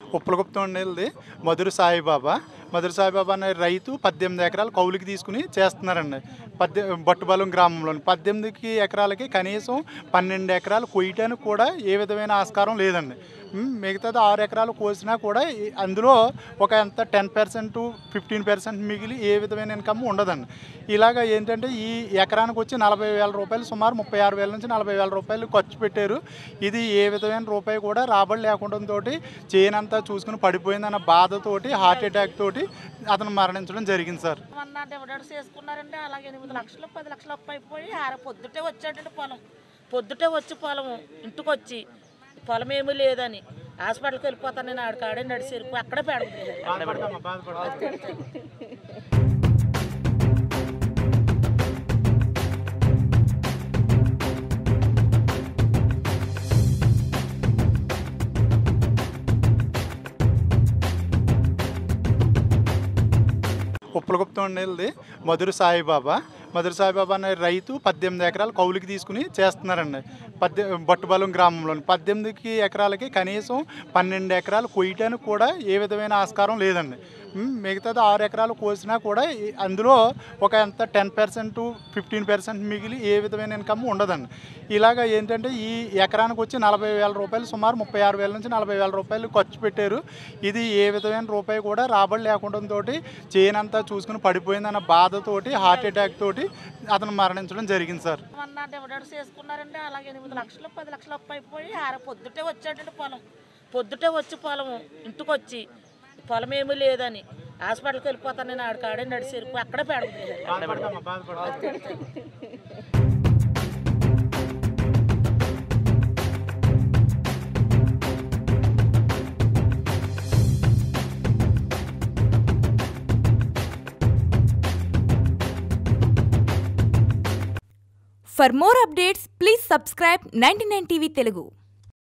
ఉప్పలగుప్తం ఉండేది మధుర సాయిబాబా మధుర సాయిబాబా అనే రైతు పద్దెనిమిది ఎకరాలు కౌలుకి తీసుకుని చేస్తున్నారండి పద్దె బట్టుబలం గ్రామంలోని పద్దెనిమిది ఎకరాలకి కనీసం పన్నెండు ఎకరాలు కొయ్యటానికి కూడా ఏ విధమైన ఆస్కారం లేదండి ఉమ్, మిగతాది ఆరు ఎకరాలు కోసినా కూడా ఈ- అందులో ఒక ఎంత టెన్ పర్సెంట్ ఫిఫ్టీన్ పర్సెంట్ మిగిలి ఏ విధమైన ఇన్కమ్ ఉండదండి ఇలాగ ఏంటంటే ఈ ఎకరానికి వచ్చి నలభై వేల రూపాయలు సుమారు ముప్పై ఆరు వేల నుంచి నలభై వేల రూపాయలు ఖర్చు పెట్టారు ఇది ఏ విధమైన రూపాయి కూడా రాబడి లేకుండంతో చేయనంతా చూసుకుని పడిపోయిందన్న బాధతోటి హార్ట్ అటాక్ తోటి అతను మరణించడం జరిగింది సార్ మొన్న డివిడెండ్స్ వేసుకున్నారంటే అలాగే ఎనిమిది లక్షలు పది లక్షలు అప్పు అయిపోయి ఆర పొద్దుటే వచ్చాడండి పొలం పొద్దుటే వచ్చి పొలము ఇంటికి వచ్చి పొలం ఏమీ లేదని హాస్పిటల్కి వెళ్ళిపోతాను నేను ఆడికాడే నడిచి వెళ్ళిపోయి అక్కడే పెడతాను ఉప్పలగుప్తం ఉండేది మధుర సాయిబాబా మధుర సాయిబాబా అనే రైతు పద్దెనిమిది ఎకరాలు కౌలుకి తీసుకుని చేస్తున్నారండి పద్దె బట్టుబలం గ్రామంలోని పద్దెనిమిది ఎకరాలకి కనీసం పన్నెండు ఎకరాలు కొయ్యటానికి కూడా ఏ విధమైన ఆస్కారం లేదండి ఉమ్, మిగతాది ఆరు ఎకరాలు కోసినా కూడా ఈ- అందులో ఒక ఎంత టెన్ పర్సెంట్ ఫిఫ్టీన్ పర్సెంట్ మిగిలి ఏ విధమైన ఇన్కమ్ ఉండదండి ఇలాగ ఏంటంటే ఈ ఎకరానికి వచ్చి నలభై వేల రూపాయలు సుమారు ముప్పై ఆరు వేల నుంచి నలభై వేల రూపాయలు ఖర్చు పెట్టారు ఇది ఏ విధమైన రూపాయి కూడా రాబడి లేకుండంతో చేయనంతా చూసుకుని పడిపోయిందన్న బాధతోటి హార్ట్ అటాక్ తోటి అతను మరణించడం జరిగింది సార్ మొన్న డివిడెండ్స్ వేసుకున్నారంటే అలాగే ఎనిమిది లక్షలు పది లక్షలు అప్పు అయిపోయి ఆర పొద్దుటే వచ్చాడండి పొలం పొద్దుటే వచ్చి పొలము ఇంటికి వచ్చి పొలం ఏమీ లేదని హాస్పిటల్కి వెళ్ళిపోతాను నేను ఆడికాడే నడిచి వెళ్ళిపోయి అక్కడే పెడతాను For more updates, please subscribe 99 TV Telugu.